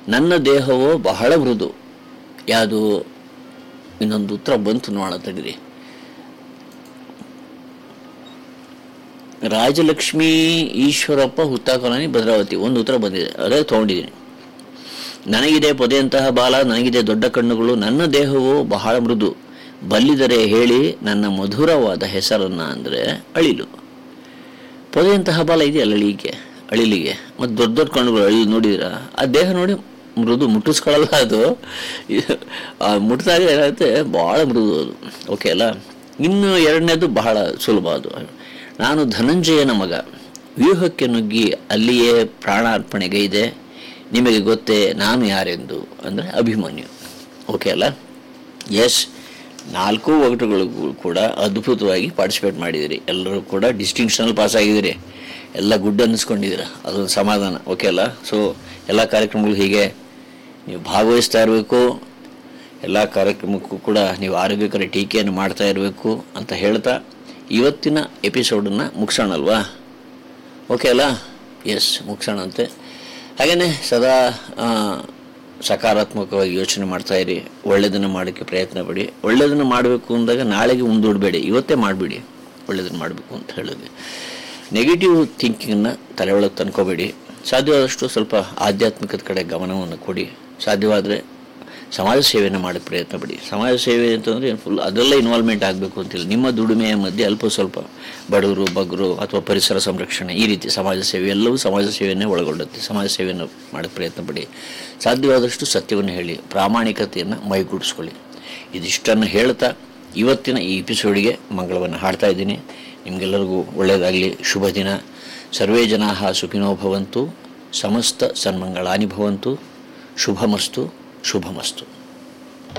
ನನ್ನ ದೇಹವು ಬಹಳ ಮೃದು ಯಾವುದು ಇನ್ನೊಂದು ಉತ್ತರ ಬಂತು ನೋಡ ತೆಗ್ರಿ ರಾಜಲಕ್ಷ್ಮಿ ಈಶ್ವರಪ್ಪ ಹುತ್ತಾಕೊಲನಿ ಭದ್ರಾವತಿ ಒಂದು ಉತ್ತರ ಬಂದಿದೆ ಅದೇ ತೊಗೊಂಡಿದ್ದೀನಿ ನನಗಿದೆ ಪೊದೆಯಂತಹ ಬಾಲ ನನಗಿದೆ ದೊಡ್ಡ ಕಣ್ಣುಗಳು ನನ್ನ ದೇಹವು ಬಹಳ ಮೃದು ಬಲ್ಲಿದರೆ ಹೇಳಿ ನನ್ನ ಮಧುರವಾದ ಹೆಸರನ್ನ ಅಂದರೆ ಅಳಿಲು ಪೊದೆಯಂತಹ ಬಾಲ ಇದೆಯಲ್ಲ ಅಳಿಲಿಗೆ ಅಳಿಲಿಗೆ ಮತ್ತು ದೊಡ್ಡ ದೊಡ್ಡ ಕಣ್ಣುಗಳು ಅಳಿಲು ನೋಡಿದಿರ ಆ ದೇಹ ನೋಡಿ ಮೃದು ಮುಟ್ಟಿಸ್ಕೊಳ್ಳಲ್ಲ ಅದು ಇದು- ಆ ಮುಟ್ಟಿದಾಗ ಏನಾಗುತ್ತೆ ಭಾಳ ಮೃದು ಅದು ಓಕೆ ಅಲ್ಲ ಇನ್ನು ಎರಡನೇದು ಬಹಳ ಸುಲಭ ಅದು ನಾನು ಧನಂಜಯನ ಮಗ ವ್ಯೂಹಕ್ಕೆ ನುಗ್ಗಿ ಅಲ್ಲಿಯೇ ಪ್ರಾಣಾರ್ಪಣೆಗೈದೆ ನಿಮಗೆ ಗೊತ್ತೇ ನಾನು ಯಾರೆಂದು ಅಂದರೆ ಅಭಿಮನ್ಯು ಓಕೆ ಅಲ್ಲ ಎಸ್ ನಾಲ್ಕು ಒಗಟುಗಳಿಗೂ ಕೂಡ ಅದ್ಭುತವಾಗಿ ಪಾರ್ಟಿಸಿಪೇಟ್ ಮಾಡಿದಿರಿ ಎಲ್ಲರೂ ಕೂಡ ಡಿಸ್ಟಿಂಕ್ಷನಲ್ಲಿ ಪಾಸ್ ಆಗಿದ್ದೀರಿ ಎಲ್ಲ ಗುಡ್ ಅನ್ನಿಸ್ಕೊಂಡಿದ್ದೀರ ಅದೊಂದು ಸಮಾಧಾನ ಓಕೆ ಅಲ್ಲ ಸೊ ಎಲ್ಲ ಕಾರ್ಯಕ್ರಮಗಳು ಹೀಗೆ ನೀವು ಭಾಗವಹಿಸ್ತಾ ಇರಬೇಕು ಎಲ್ಲ ಕಾರ್ಯಕ್ರಮಕ್ಕೂ ಕೂಡ ನೀವು ಆರೋಗ್ಯಕರ ಟೀಕೆಯನ್ನು ಮಾಡ್ತಾ ಇರಬೇಕು ಅಂತ ಹೇಳ್ತಾ ಇವತ್ತಿನ ಎಪಿಸೋಡನ್ನು ಮುಗಿಸೋಣಲ್ವಾ ಓಕೆ ಅಲ್ಲ ಎಸ್ ಮುಗಿಸೋಣ ಅಂತೆ ಹಾಗೆಯೇ ಸದಾ ಆ, ಸಕಾರಾತ್ಮಕವಾಗಿ ಯೋಚನೆ ಮಾಡ್ತಾ ಇರಿ ಒಳ್ಳೆಯದನ್ನು ಮಾಡೋಕ್ಕೆ ಪ್ರಯತ್ನ ಪಡಿ ಒಳ್ಳೆಯದನ್ನು ಮಾಡಬೇಕು ಅಂದಾಗ ನಾಳೆಗೆ ಮುಂದೂಡಬೇಡಿ ಇವತ್ತೇ ಮಾಡಿಬಿಡಿ ಒಳ್ಳೆಯದನ್ನು ಮಾಡಬೇಕು ಅಂತ ಹೇಳಿದ್ವಿ ನೆಗೆಟಿವ್ ಥಿಂಕಿಂಗನ್ನು ತಲೆ ಒಳಗೆ ತಂದ್ಕೋಬೇಡಿ ಸಾಧ್ಯವಾದಷ್ಟು ಸ್ವಲ್ಪ ಆಧ್ಯಾತ್ಮಿಕದ ಕಡೆ ಗಮನವನ್ನು ಕೊಡಿ ಸಾಧ್ಯವಾದರೆ ಸಮಾಜ ಸೇವೆಯನ್ನು ಮಾಡೋಕ್ಕೆ ಪ್ರಯತ್ನ ಪಡಿ ಸಮಾಜ ಸೇವೆ ಅಂತಂದರೆ ಫುಲ್ ಅದೆಲ್ಲ ಇನ್ವಾಲ್ವ್ಮೆಂಟ್ ಆಗಬೇಕು ಅಂತಿಲ್ಲ ನಿಮ್ಮ ದುಡಿಮೆಯ ಮಧ್ಯೆ ಅಲ್ಪ ಸ್ವಲ್ಪ ಬಡವರು ಬಗ್ಗರು ಅಥವಾ ಪರಿಸರ ಸಂರಕ್ಷಣೆ ಈ ರೀತಿ ಸಮಾಜ ಸೇವೆ ಎಲ್ಲವೂ ಸಮಾಜ ಸೇವೆಯನ್ನೇ ಒಳಗೊಳ್ಳುತ್ತೆ ಸಮಾಜ ಸೇವೆಯನ್ನು ಮಾಡೋಕ್ಕೆ ಪ್ರಯತ್ನ ಪಡಿ ಸಾಧ್ಯವಾದಷ್ಟು ಸತ್ಯವನ್ನು ಹೇಳಿ ಪ್ರಾಮಾಣಿಕತೆಯನ್ನು ಮೈಗೂಡಿಸ್ಕೊಳ್ಳಿ ಇದಿಷ್ಟನ್ನು ಹೇಳ್ತಾ ಇವತ್ತಿನ ಈ ಎಪಿಸೋಡಿಗೆ ಮಂಗಳವನ್ನು ಹಾಡ್ತಾ ಇದ್ದೀನಿ ನಿಮಗೆಲ್ಲರಿಗೂ ಒಳ್ಳೆಯದಾಗಲಿ ಶುಭ ದಿನ ಸರ್ವೇ ಜನಾ ಸುಖಿನೋ ಭವಂತು ಸಮಸ್ತ ಸನ್ಮಂಗಳಾನಿ ಭವಂತು ಶುಭಮಸ್ತು ಶುಭಮಸ್ತು